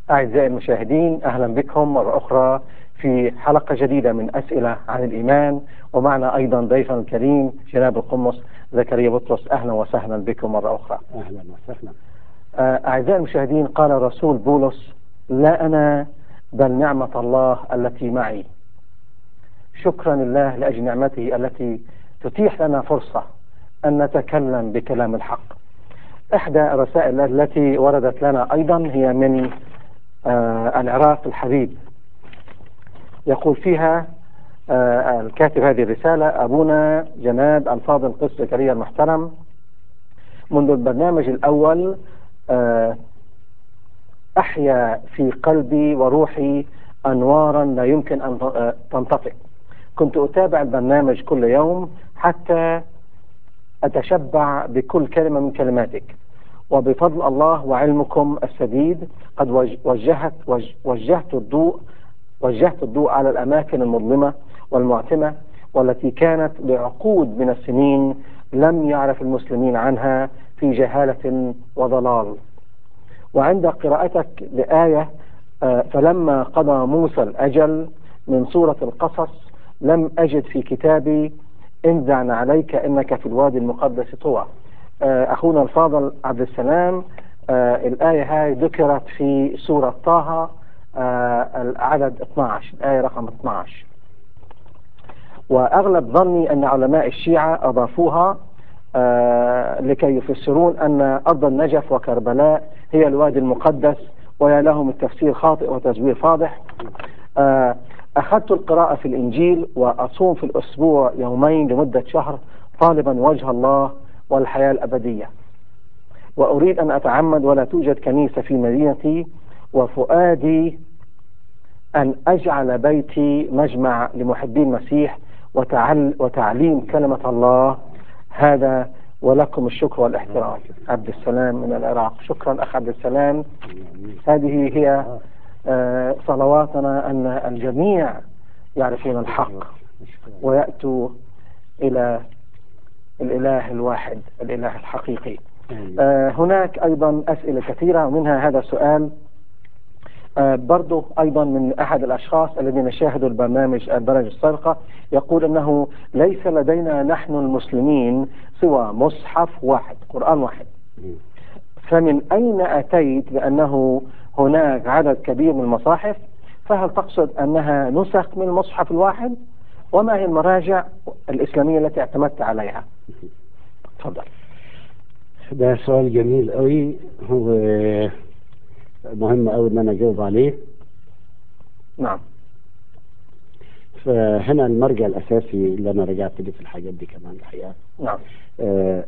أعزائي المشاهدين أهلا بكم مرة أخرى في حلقة جديدة من أسئلة عن الإيمان ومعنا أيضا ضيفا الكريم جناب القمص زكريا بطرس أهلا وسهلا بكم مرة أخرى اهلا وسهلا أعزائي المشاهدين قال الرسول بولس لا أنا بل نعمة الله التي معي شكرا لله لأجل نعمته التي تتيح لنا فرصة أن نتكلم بكلام الحق إحدى الرسائل التي وردت لنا أيضا هي من آه العراق الحبيب يقول فيها آه الكاتب هذه الرسالة أبونا جناب الفاضل قس زكريا المحترم منذ البرنامج الأول آه أحيا في قلبي وروحي أنوارا لا يمكن أن تنطفئ كنت أتابع البرنامج كل يوم حتى أتشبع بكل كلمة من كلماتك وبفضل الله وعلمكم السديد قد وجهت وجهت الضوء وجهت الضوء على الأماكن المظلمة والمعتمة والتي كانت لعقود من السنين لم يعرف المسلمين عنها في جهالة وضلال وعند قراءتك لآية فلما قضى موسى الأجل من سورة القصص لم أجد في كتابي انزع عليك إنك في الوادي المقدس طوى أخونا الفاضل عبد السلام الآية هاي ذكرت في سورة طه العدد 12 الآية رقم 12 وأغلب ظني أن علماء الشيعة أضافوها لكي يفسرون أن أرض النجف وكربلاء هي الوادي المقدس ويا لهم التفسير خاطئ وتزوير فاضح أخذت القراءة في الإنجيل وأصوم في الأسبوع يومين لمدة شهر طالبا وجه الله والحياة الأبدية وأريد أن أتعمد ولا توجد كنيسة في مدينتي وفؤادي أن أجعل بيتي مجمع لمحبي المسيح وتعل وتعليم كلمة الله هذا ولكم الشكر والاحترام عبد السلام من العراق شكرا أخ عبد السلام هذه هي صلواتنا أن الجميع يعرفون الحق ويأتوا إلى الإله الواحد الإله الحقيقي هناك أيضا أسئلة كثيرة ومنها هذا السؤال برضو أيضا من أحد الأشخاص الذين شاهدوا البرنامج البرامج السابقة يقول أنه ليس لدينا نحن المسلمين سوى مصحف واحد قرآن واحد فمن أين أتيت بأنه هناك عدد كبير من المصاحف فهل تقصد أنها نسخ من المصحف الواحد وما هي المراجع الإسلامية التي اعتمدت عليها تفضل ده سؤال جميل قوي هو مهم قوي ان انا اجاوب عليه نعم فهنا المرجع الاساسي اللي انا رجعت ليه في الحاجات دي كمان الحقيقه نعم آه،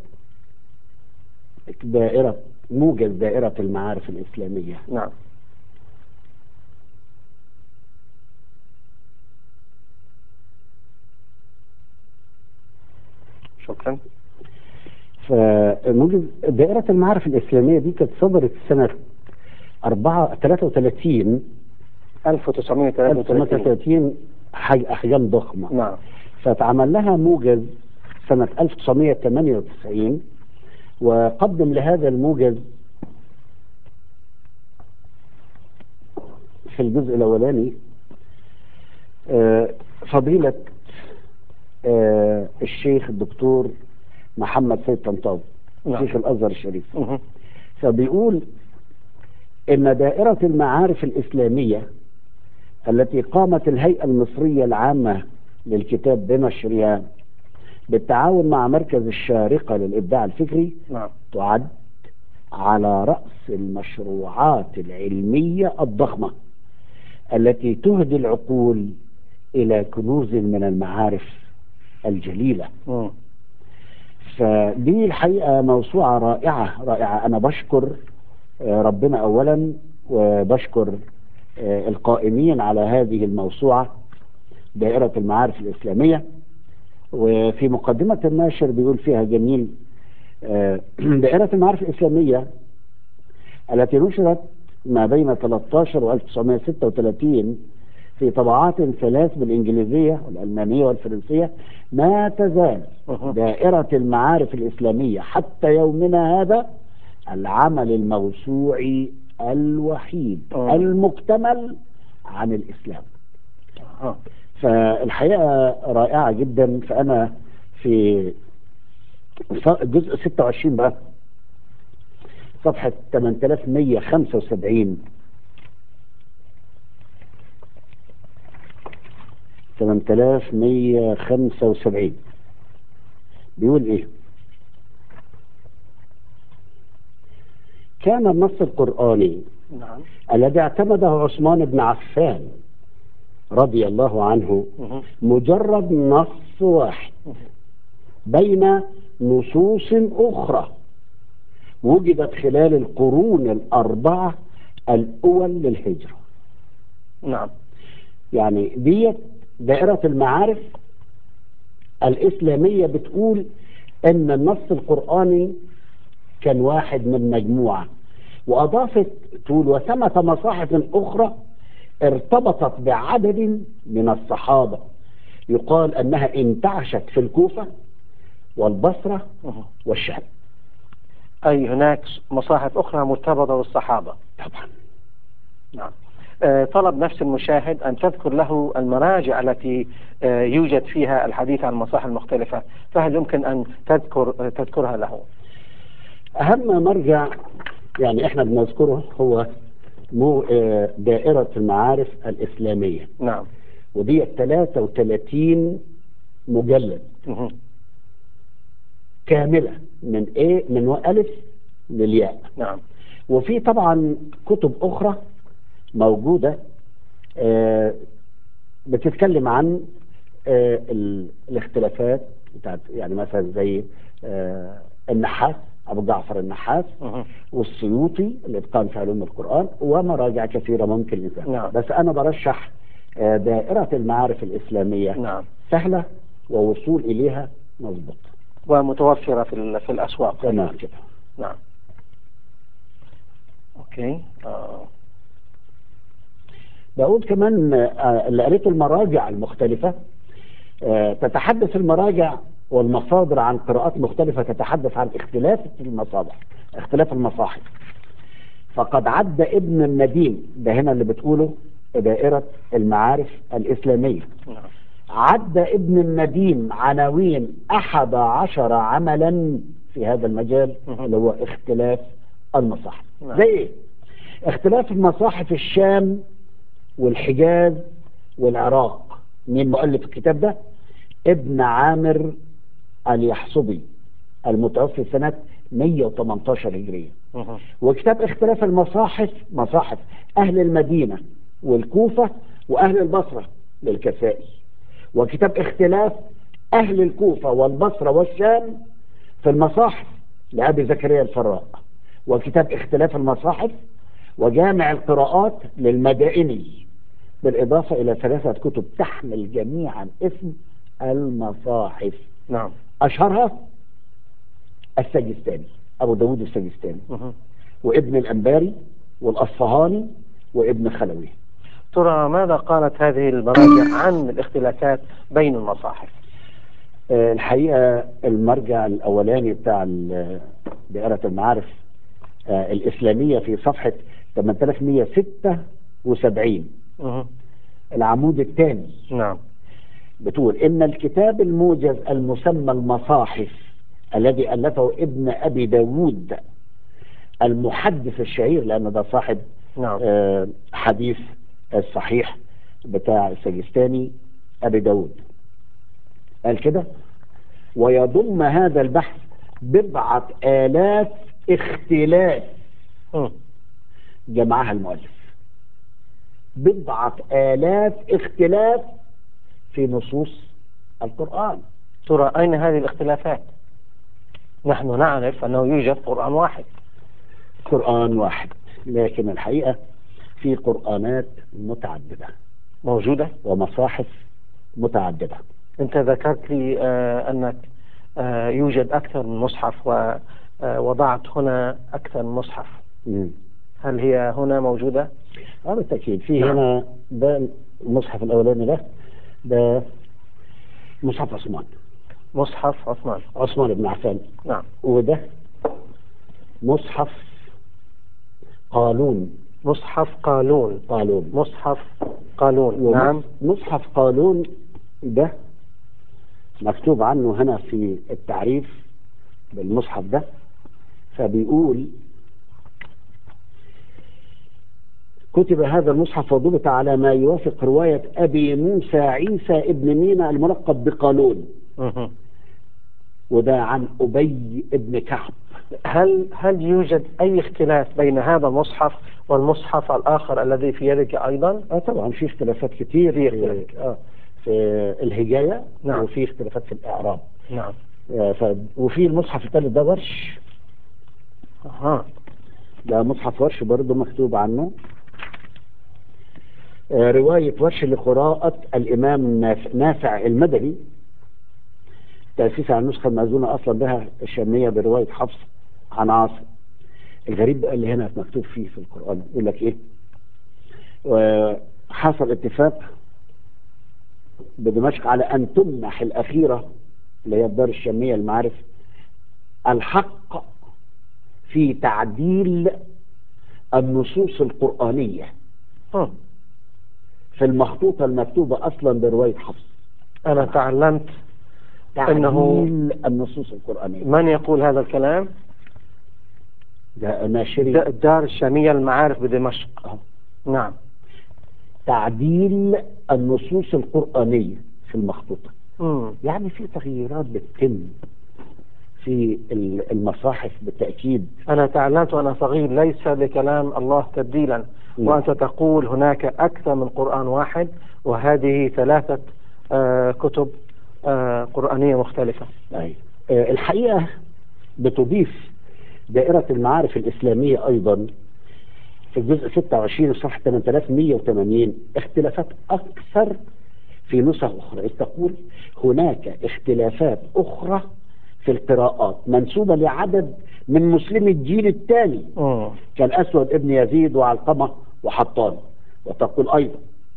دائرة موجز دائرة المعارف الإسلامية نعم شكرا فموجز دائرة المعارف الإسلامية دي كانت صدرت سنة 4 33 1933 1933 حج- أحجام ضخمة نعم فاتعمل لها موجز سنة 1998 وقدم لهذا الموجز في الجزء الأولاني آه، فضيلة آه، الشيخ الدكتور محمد سيد طنطاوي نعم. شيخ الأزهر الشريف مه. فبيقول إن دائرة المعارف الإسلامية التي قامت الهيئة المصرية العامة للكتاب بنشرها بالتعاون مع مركز الشارقة للإبداع الفكري نعم تعد على رأس المشروعات العلمية الضخمة التي تهدي العقول إلى كنوز من المعارف الجليلة مم. فدي الحقيقة موسوعة رائعة رائعة أنا بشكر آه، ربنا أولا وبشكر آه، القائمين على هذه الموسوعة دائرة المعارف الإسلامية وفي مقدمة الناشر بيقول فيها جميل آه، دائرة المعارف الإسلامية التي نشرت ما بين 13 و 1936 في طبعات ثلاث بالإنجليزية والألمانية والفرنسية ما تزال مه. دائرة المعارف الإسلامية حتى يومنا هذا العمل الموسوعي الوحيد آه. المكتمل عن الإسلام آه. فالحقيقة رائعة جدا فأنا في ص- جزء 26 بقى صفحة 8175 8175 بيقول ايه كان النص القرآني نعم الذي اعتمده عثمان بن عفان رضي الله عنه مهم. مجرد نص واحد بين نصوص أخرى وجدت خلال القرون الأربعة الأول للهجرة نعم يعني ديت دائرة المعارف الإسلامية بتقول أن النص القرآني كان واحد من مجموعة وأضافت تقول وثمة مصاحف أخرى ارتبطت بعدد من الصحابة يقال أنها انتعشت في الكوفة والبصرة مهم. والشام أي هناك مصاحف أخرى مرتبطة بالصحابة طبعا نعم آه، طلب نفس المشاهد أن تذكر له المراجع التي آه، يوجد فيها الحديث عن المصاحف المختلفة فهل يمكن أن تذكر آه، تذكرها له أهم مرجع يعني احنا بنذكره هو مو آه، دائرة المعارف الإسلامية نعم ودي 33 مجلد مهم. كاملة من ايه من ألف للياء نعم وفي طبعا كتب أخرى موجودة آه، بتتكلم عن آه، ال- الاختلافات بتاعت يعني مثلا زي آه، النحاس أبو جعفر النحاس مهم. والسيوطي الإتقان في علوم القرآن ومراجع كثيرة ممكن الإنسان نعم. بس أنا برشح آه، دائرة المعارف الإسلامية نعم سهلة ووصول إليها مظبوط ومتوفرة في ال- في الأسواق تمام كده نعم أوكي آه. بقول كمان آه، اللي قريته المراجع المختلفة آه، تتحدث المراجع والمصادر عن قراءات مختلفة تتحدث عن اختلاف المصادر اختلاف المصاحف فقد عد ابن النديم ده هنا اللي بتقوله دائرة المعارف الإسلامية نعم عد ابن النديم عناوين أحد عشر عملا في هذا المجال مهم. اللي هو اختلاف المصاحف نعم. زي ايه؟ اختلاف المصاحف الشام والحجاز والعراق مين مؤلف الكتاب ده؟ ابن عامر اليحصبي المتوفي سنة 118 هجرية مهم. وكتاب اختلاف المصاحف مصاحف أهل المدينة والكوفة وأهل البصرة للكسائي وكتاب اختلاف أهل الكوفة والبصرة والشام في المصاحف لأبي زكريا الفراء وكتاب اختلاف المصاحف وجامع القراءات للمدائني بالإضافة إلى ثلاثة كتب تحمل جميعا اسم المصاحف نعم أشهرها السجستاني أبو داود السجستاني مهم. وابن الأنباري والأصفهاني وابن خلوي ترى ماذا قالت هذه المراجع عن الاختلافات بين المصاحف آه، الحقيقة المرجع الأولاني بتاع ال- دائرة المعارف آه، الإسلامية في صفحة 8176 مهم. العمود الثاني نعم بتقول إن الكتاب الموجز المسمى المصاحف الذي ألفه ابن أبي داود المحدث الشهير لأن ده صاحب نعم آه، حديث الصحيح بتاع السجستاني أبي داود قال كده ويضم هذا البحث بضعة آلاف اختلاف مم. جمعها المؤلف بضعة آلاف اختلاف في نصوص القرآن ترى أين هذه الاختلافات نحن نعرف أنه يوجد قرآن واحد قرآن واحد لكن الحقيقة في قرآنات متعددة موجودة ومصاحف متعددة أنت ذكرت لي آه أنك آه يوجد أكثر من مصحف ووضعت هنا أكثر من مصحف مم. هل هي هنا موجودة؟ اه بالتأكيد في نعم. هنا ده المصحف الأولاني ده ده مصحف عثمان مصحف عثمان عثمان بن عفان نعم وده مصحف قالون مصحف قالون قالون مصحف قالون ومص- نعم مصحف قالون ده مكتوب عنه هنا في التعريف بالمصحف ده فبيقول كتب هذا المصحف وضبط على ما يوافق رواية أبي موسى عيسى ابن مينا الملقب بقالون مهم. وده عن أبي ابن كعب هل هل يوجد أي اختلاف بين هذا المصحف والمصحف الآخر الذي في يدك أيضا؟ آه طبعا في اختلافات كتير في في, اختلاف. آه في الهجاية نعم. وفي اختلافات في الإعراب نعم آه ف... وفي المصحف الثالث ده ورش أها ده مصحف ورش برضه مكتوب عنه آه، رواية ورش لقراءة الإمام ناف- نافع المدني تأسيس على النسخة المأذونة أصلا بها الشامية برواية حفص عن عاصم الغريب بقى اللي هنا مكتوب فيه في القرآن يقول لك إيه وحصل اتفاق بدمشق على أن تمنح الأخيرة اللي هي الدار الشامية المعارف الحق في تعديل النصوص القرآنية هم. في المخطوطة المكتوبة أصلا برواية حفص أنا تعلمت تعديل إنه- النصوص القرآنية من يقول هذا الكلام؟ ده ناشري د- الدار الشامية المعارف بدمشق آه. نعم تعديل النصوص القرآنية في المخطوطة مم. يعني في تغييرات بتتم في ال- المصاحف بالتأكيد أنا تعلمت وأنا صغير ليس لكلام الله تبديلا نعم. وأنت تقول هناك أكثر من قرآن واحد وهذه ثلاثة آه كتب آه قرآنية مختلفة أي. آه، الحقيقة بتضيف دائرة المعارف الإسلامية أيضا في الجزء 26 صفحة 8180 اختلافات أكثر في نسخ أخرى إذ تقول هناك اختلافات أخرى في القراءات منسوبة لعدد من مسلمي الجيل الثاني مم. كالأسود ابن يزيد وعلقمة وحطان وتقول أيضا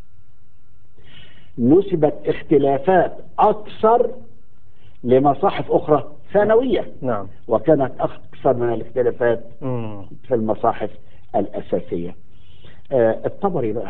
نسبت اختلافات أكثر لمصاحف أخرى ثانوية نعم وكانت أكثر من الاختلافات مم. في المصاحف الأساسية آه الطبري بقى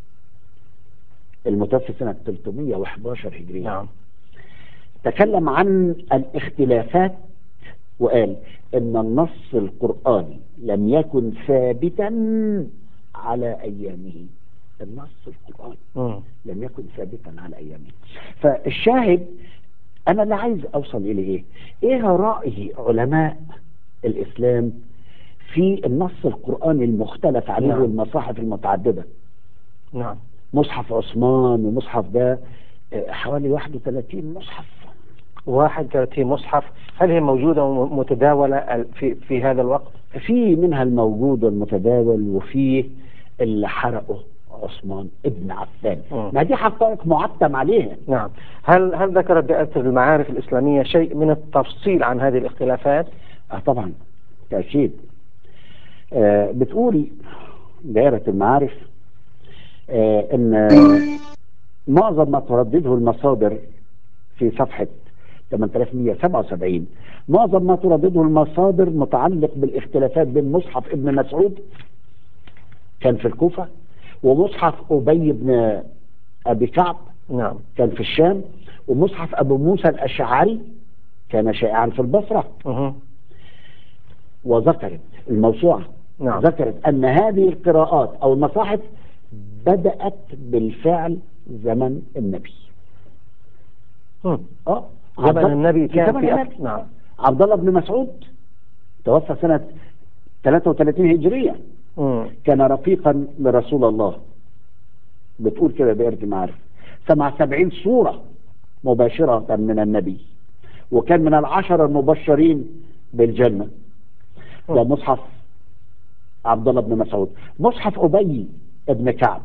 المتوفى سنة 311 هجرية نعم تكلم عن الاختلافات وقال ان النص القرآني لم يكن ثابتا على ايامه النص القرآني مم. لم يكن ثابتا على ايامه فالشاهد انا اللي عايز اوصل اليه ايه ايه رأي علماء الاسلام في النص القرآني المختلف عليه نعم. والمصاحف المتعددة نعم مصحف عثمان ومصحف ده آه، حوالي 31 مصحف 31 مصحف هل هي موجودة ومتداولة ال- في في هذا الوقت؟ في منها الموجود والمتداول وفي اللي حرقه عثمان ابن عفان مم. ما دي حقائق معتم عليها نعم هل هل ذكرت دائرة المعارف الإسلامية شيء من التفصيل عن هذه الاختلافات؟ اه طبعا تأكيد آه بتقول دائرة المعارف آه ان معظم ما تردده المصادر في صفحة 8177 معظم ما تردده المصادر متعلق بالاختلافات بين مصحف ابن مسعود كان في الكوفة ومصحف أبي بن أبي كعب نعم كان في الشام ومصحف أبو موسى الأشعري كان شائعا في البصرة مه. وذكرت الموسوعة نعم ذكرت أن هذه القراءات أو المصاحف بدأت بالفعل زمن النبي مم. اه زمن عبد- النبي كان زمن في النبي. أك- نعم عبد الله بن مسعود توفى سنة 33 هجرية مم. كان رفيقا لرسول الله بتقول كده دائرة المعارف سمع سبعين صورة مباشرة من النبي وكان من العشرة المبشرين بالجنة ده مصحف عبد الله بن مسعود مصحف أبي بن كعب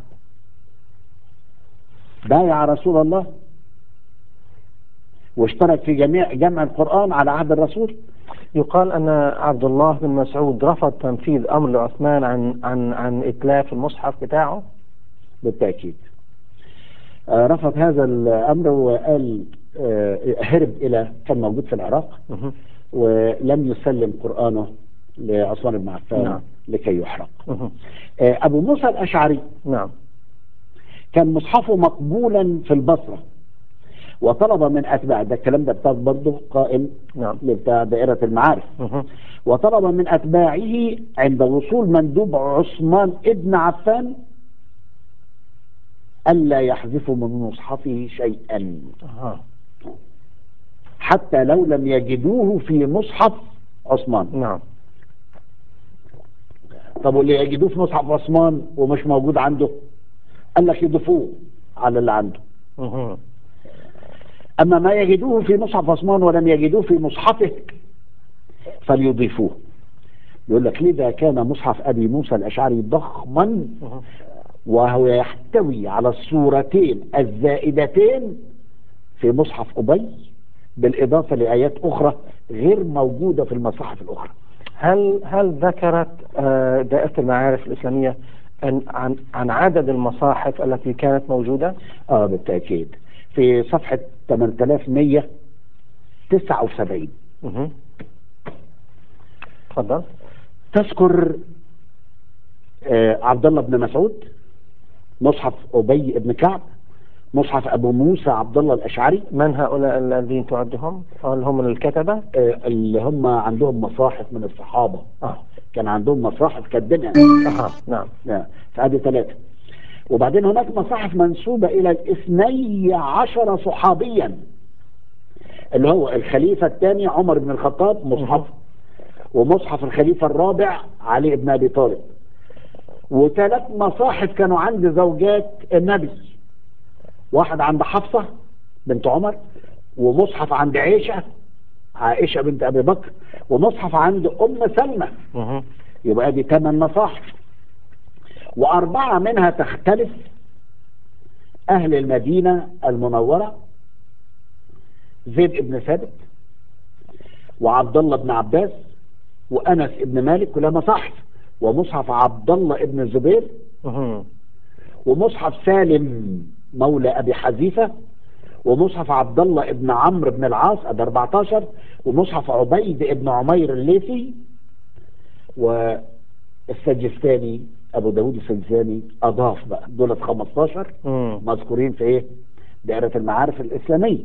بايع رسول الله واشترك في جميع جمع القرآن على عهد الرسول يقال أن عبد الله بن مسعود رفض تنفيذ أمر لعثمان عن عن عن إتلاف المصحف بتاعه بالتأكيد آه، رفض هذا الأمر وقال آه، هرب إلى كان موجود في العراق مه. ولم يسلم قرآنه لعثمان بن عفان نعم. لكي يحرق مهم. آه، أبو موسى الأشعري نعم كان مصحفه مقبولا في البصرة وطلب من أتباعه ده الكلام ده بتاع برضه قائم نعم بتاع دائرة المعارف مهم. وطلب من أتباعه عند وصول مندوب عثمان ابن عفان ألا يحذفوا من مصحفه شيئا أها. حتى لو لم يجدوه في مصحف عثمان نعم طب واللي يجدوه في مصحف عثمان ومش موجود عنده قال لك يضيفوه على اللي عنده مهم. أما ما يجدوه في مصحف عثمان ولم يجدوه في مصحفه فليضيفوه يقول لك لذا كان مصحف أبي موسى الأشعري ضخما مهم. وهو يحتوي على الصورتين الزائدتين في مصحف أبي بالإضافة لآيات أخرى غير موجودة في المصاحف الأخرى هل هل ذكرت آه، دائرة المعارف الإسلامية عن عن عن عدد المصاحف التي كانت موجودة؟ آه بالتأكيد في صفحة 8179 مهم. تفضل تذكر آه عبد الله بن مسعود مصحف أبي بن كعب مصحف أبو موسى عبد الله الأشعري من هؤلاء الذين تعدهم؟ هل هم من الكتبة؟ آه اللي هم عندهم مصاحف من الصحابة آه. كان عندهم مصاحف كالدنيا أها نعم نعم فهذه ثلاثة وبعدين هناك مصاحف منسوبة إلى الاثني عشر صحابيا اللي هو الخليفة الثاني عمر بن الخطاب مصحف ومصحف الخليفة الرابع علي بن أبي طالب وثلاث مصاحف كانوا عند زوجات النبي واحد عند حفصة بنت عمر ومصحف عند عائشة عائشة بنت أبي بكر ومصحف عند أم سلمة مهم. يبقى دي ثمان مصاحف وأربعة منها تختلف أهل المدينة المنورة زيد بن ثابت وعبد الله بن عباس وأنس بن مالك كلها مصاحف ومصحف عبد الله بن الزبير مهم. ومصحف سالم مولى أبي حذيفة ومصحف عبد الله بن عمرو بن العاص ادي 14 ومصحف عبيد بن عمير الليثي والسجستاني ابو داود السجستاني اضاف بقى دولت 15 مم. مذكورين في ايه دائرة المعارف الاسلامية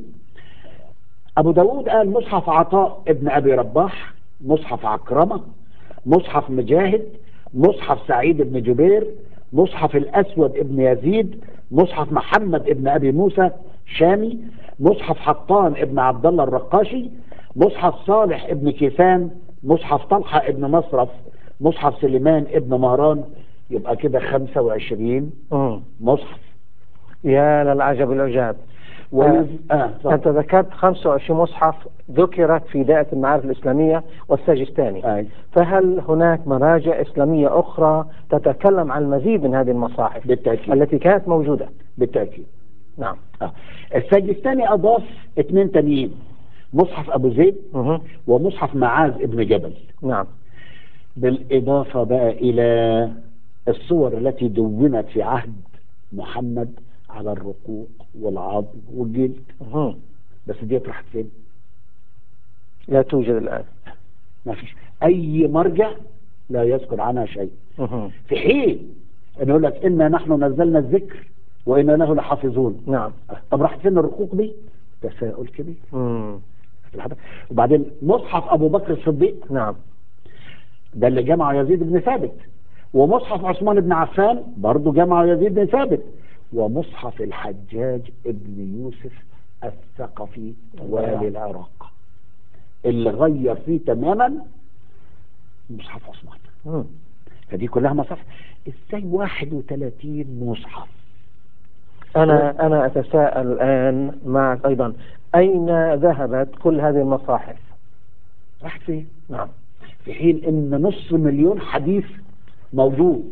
ابو داود قال مصحف عطاء ابن ابي رباح مصحف عكرمة مصحف مجاهد مصحف سعيد بن جبير مصحف الاسود ابن يزيد مصحف محمد ابن ابي موسى شامي مصحف حطان ابن عبد الله الرقاشي مصحف صالح ابن كيسان مصحف طلحة ابن مصرف مصحف سليمان ابن مهران يبقى كده 25 مم. مصحف يا للعجب العجاب ويز... آه. أنت ذكرت 25 مصحف ذكرت في دائرة المعارف الإسلامية والسجستاني آه. فهل هناك مراجع إسلامية أخرى تتكلم عن المزيد من هذه المصاحف بالتأكيد التي كانت موجودة بالتأكيد نعم آه. السجستاني أضاف اثنين تانيين مصحف أبو زيد مه. ومصحف معاذ ابن جبل نعم بالإضافة بقى إلى الصور التي دونت في عهد محمد على الرقوق والعظم والجلد مه. بس دي راحت فين؟ لا توجد الآن ما فيش أي مرجع لا يذكر عنها شيء مه. في حين أن يقول لك إنا نحن نزلنا الذكر وإنا له لحافظون نعم طب راحت فين الرقوق دي؟ تساؤل كبير مم. وبعدين مصحف أبو بكر الصديق نعم ده اللي جمعه يزيد بن ثابت ومصحف عثمان بن عفان برضه جمعه يزيد بن ثابت ومصحف الحجاج ابن يوسف الثقفي والي العراق اللي غير فيه تماما مصحف عثمان مم. فدي كلها مصاحف ازاي 31 مصحف أنا أنا أتساءل الآن معك أيضا أين ذهبت كل هذه المصاحف؟ راحت فين نعم في حين ان نص مليون حديث موجود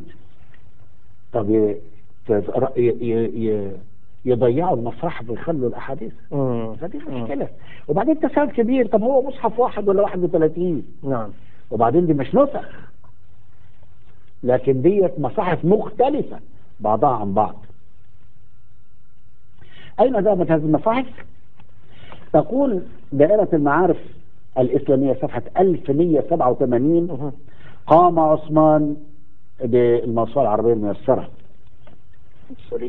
طب ي- ت- ي- ي- ي- يضيعوا المصاحف ويخلوا الاحاديث مم. فدي مم. مشكله وبعدين تساؤل كبير طب هو مصحف واحد ولا 31 نعم وبعدين دي مش نسخ لكن ديت مصاحف مختلفه بعضها عن بعض اين ذهبت هذه المصاحف تقول دائره المعارف الاسلاميه صفحه 1187 مه. قام عثمان بالموسوعة العربية الميسرة سوري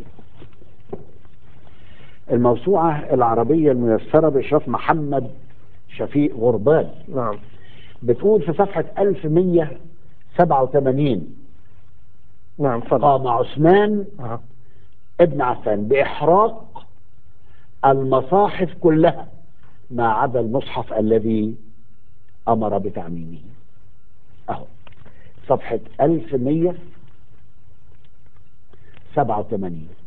الموسوعة العربية الميسرة بإشراف محمد شفيق غربال نعم بتقول في صفحة 1187 نعم تفضل قام عثمان أها. ابن عفان بإحراق المصاحف كلها ما عدا المصحف الذي أمر بتعميمه أهو صفحة 1187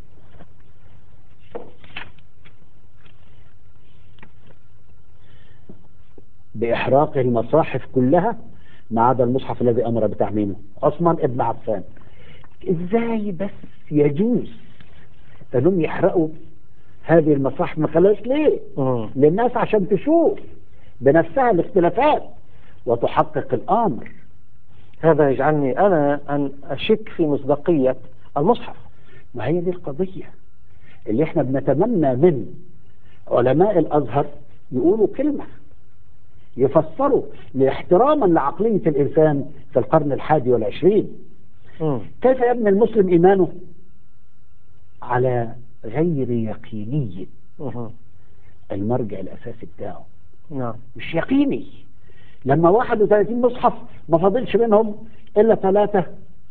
بإحراق المصاحف كلها ما عدا المصحف الذي أمر بتعميمه عثمان ابن عفان إزاي بس يجوز أنهم يحرقوا هذه المصاحف ما خلاش ليه مم. للناس عشان تشوف بنفسها الاختلافات وتحقق الأمر هذا يجعلني أنا أن أشك في مصداقية المصحف ما هي دي القضية اللي احنا بنتمنى من علماء الأزهر يقولوا كلمة يفسروا احتراما لعقلية الإنسان في القرن الحادي والعشرين مم. كيف يبني المسلم إيمانه على غير يقينية مم. المرجع الأساسي بتاعه نعم مش يقيني لما 31 مصحف ما فاضلش منهم إلا ثلاثة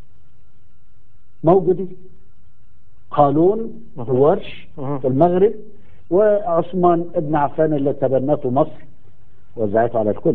موجودين قانون مهم. ورش مهم. في المغرب وعثمان ابن عفان اللي تبنته مصر وزعته على الكل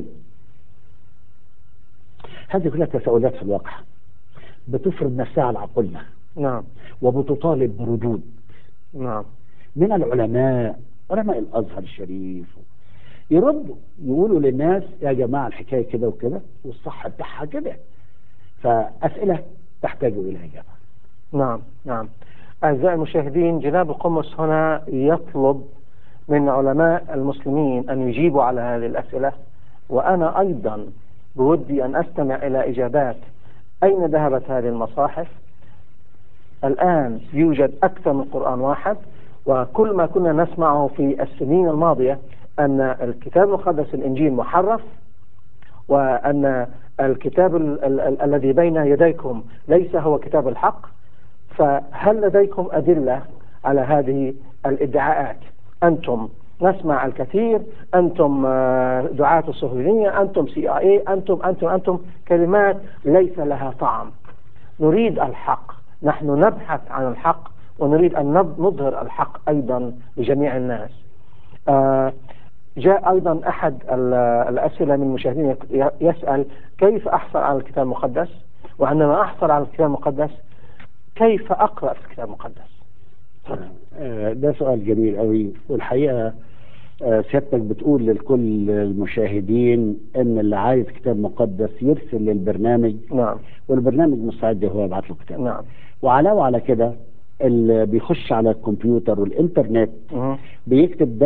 هذه كلها تساؤلات في الواقع بتفرض نفسها على عقولنا نعم وبتطالب بردود نعم من العلماء علماء الازهر الشريف يردوا يقولوا للناس يا جماعه الحكايه كده وكده والصح بتاعها كده فاسئله تحتاج الى اجابه نعم نعم أعزائي المشاهدين جناب القمص هنا يطلب من علماء المسلمين أن يجيبوا على هذه الأسئلة وأنا أيضا بودي أن أستمع إلى إجابات أين ذهبت هذه المصاحف الآن يوجد أكثر من قرآن واحد وكل ما كنا نسمعه في السنين الماضية أن الكتاب المقدس الإنجيل محرف وأن الكتاب ال- ال- ال- الذي بين يديكم ليس هو كتاب الحق فهل لديكم أدلة على هذه الادعاءات أنتم نسمع الكثير أنتم آه، دعاة الصهيونية أنتم سي اي أنتم أنتم أنتم كلمات ليس لها طعم نريد الحق نحن نبحث عن الحق ونريد أن نب- نظهر الحق أيضا لجميع الناس آه، جاء أيضا أحد ال- الأسئلة من المشاهدين يك- يسأل كيف أحصل على الكتاب المقدس وعندما أحصل على الكتاب المقدس كيف أقرأ في الكتاب المقدس آه، ده سؤال جميل قوي والحقيقه آه، سيادتك بتقول لكل المشاهدين ان اللي عايز كتاب مقدس يرسل للبرنامج نعم والبرنامج مستعد هو يبعت له كتاب نعم وعلاوه على كده اللي بيخش على الكمبيوتر والانترنت مه. بيكتب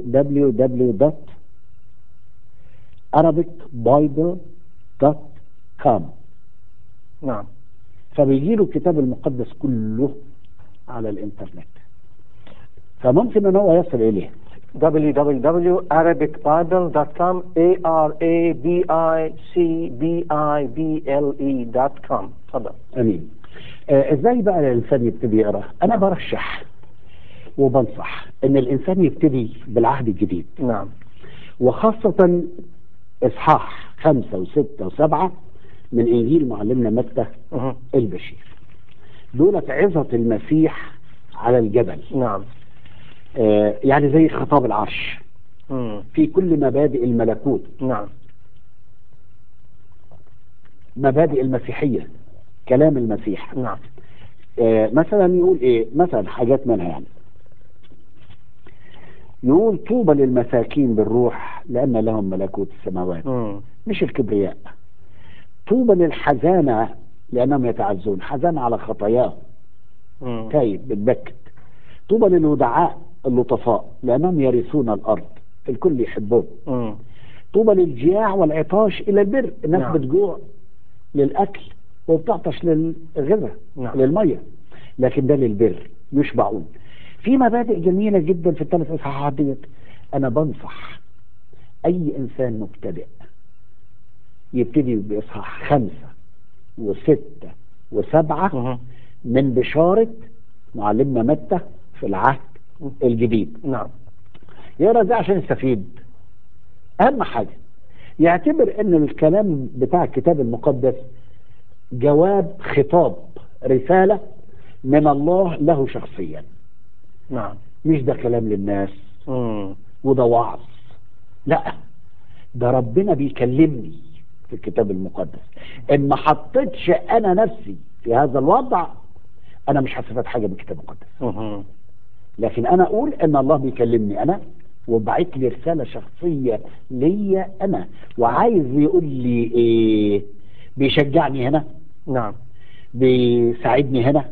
www.arabicbible.com نعم فبيجي له الكتاب المقدس كله على الانترنت فممكن ان هو يصل اليه www.arabicbible.com a r a b i c b i b l e.com تفضل امين آه ازاي بقى الانسان يبتدي يقرا انا برشح وبنصح ان الانسان يبتدي بالعهد الجديد نعم وخاصة إصحاح خمسة وستة وسبعة من إنجيل معلمنا متى مه. البشير دولة عظة المسيح على الجبل نعم آه يعني زي خطاب العرش مم. في كل مبادئ الملكوت نعم مبادئ المسيحية كلام المسيح نعم آه مثلا يقول ايه مثلا حاجات منها يعني يقول طوبى للمساكين بالروح لأن لهم ملكوت السماوات مم. مش الكبرياء طوبى للحزانة لأنهم يتعزون حزانة على خطاياهم مم. تايب بتبكت طوبى للودعاء اللطفاء لأنهم يرثون الأرض الكل يحبهم مم. طوبى للجياع والعطاش إلى البر الناس نعم. بتجوع للأكل وبتعطش للغذاء نعم. للمية لكن ده للبر يشبعون في مبادئ جميلة جدا في الثلاث إصحاحات ديت أنا بنصح أي إنسان مبتدئ يبتدي بإصحاح خمسة وستة وسبعة مهم. من بشارة معلمنا متى في العهد الجديد نعم يقرا ده عشان يستفيد اهم حاجه يعتبر ان الكلام بتاع الكتاب المقدس جواب خطاب رساله من الله له شخصيا نعم مش ده كلام للناس مم. وده وعظ لا ده ربنا بيكلمني في الكتاب المقدس ان ما حطيتش انا نفسي في هذا الوضع انا مش هستفاد حاجه من الكتاب المقدس مهم. لكن انا اقول ان الله بيكلمني انا وبعت لي رساله شخصيه ليا انا وعايز يقول لي ايه بيشجعني هنا نعم بيساعدني هنا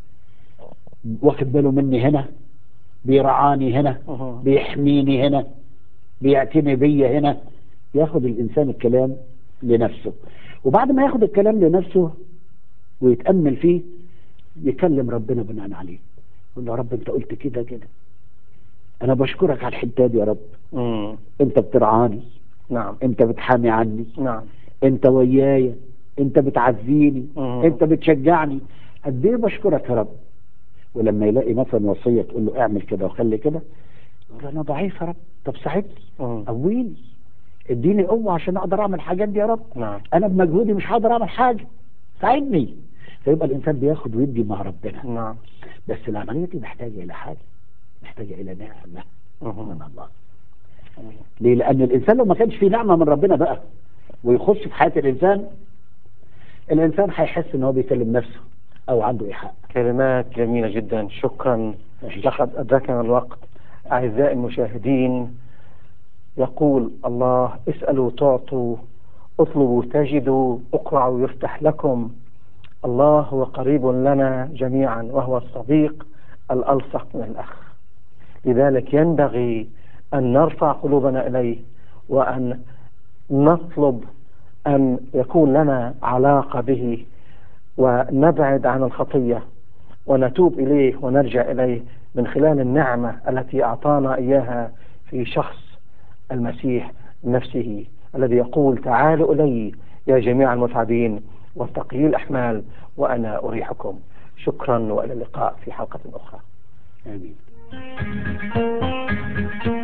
واخد باله مني هنا بيرعاني هنا مهم. بيحميني هنا بيعتني بيا هنا ياخد الانسان الكلام لنفسه وبعد ما ياخد الكلام لنفسه ويتامل فيه يكلم ربنا بناء عليه يقول له يا رب انت قلت كده كده انا بشكرك على الحته دي يا رب مم. انت بترعاني نعم انت بتحامي عني نعم انت ويايا انت بتعزيني مم. انت بتشجعني قد ايه بشكرك يا رب ولما يلاقي مثلا وصيه تقول له اعمل كده وخلي كده يقول له انا ضعيف يا رب طب ساعدني مم. قويني اديني قوه عشان اقدر اعمل الحاجات دي يا رب نعم انا بمجهودي مش هقدر اعمل حاجه ساعدني فيبقى الانسان بياخد ويدي مع ربنا نعم بس العمليه دي محتاجه الى حاجه محتاجه الى نعمه مهم. من الله ليه؟ لأن الإنسان لو ما كانش فيه نعمة من ربنا بقى ويخش في حياة الإنسان الإنسان هيحس إن هو بيكلم نفسه أو عنده إيحاء كلمات جميلة جدا شكرا لقد أدركنا الوقت أعزائي المشاهدين يقول الله اسألوا تعطوا اطلبوا تجدوا اقرعوا يفتح لكم الله هو قريب لنا جميعا وهو الصديق الألصق من الأخ لذلك ينبغي أن نرفع قلوبنا إليه وأن نطلب أن يكون لنا علاقة به ونبعد عن الخطية ونتوب إليه ونرجع إليه من خلال النعمة التي أعطانا إياها في شخص المسيح نفسه الذي يقول تعالوا إلي يا جميع المتعبين والثقيل الأحمال وأنا أريحكم شكرا وإلى اللقاء في حلقة أخرى آمين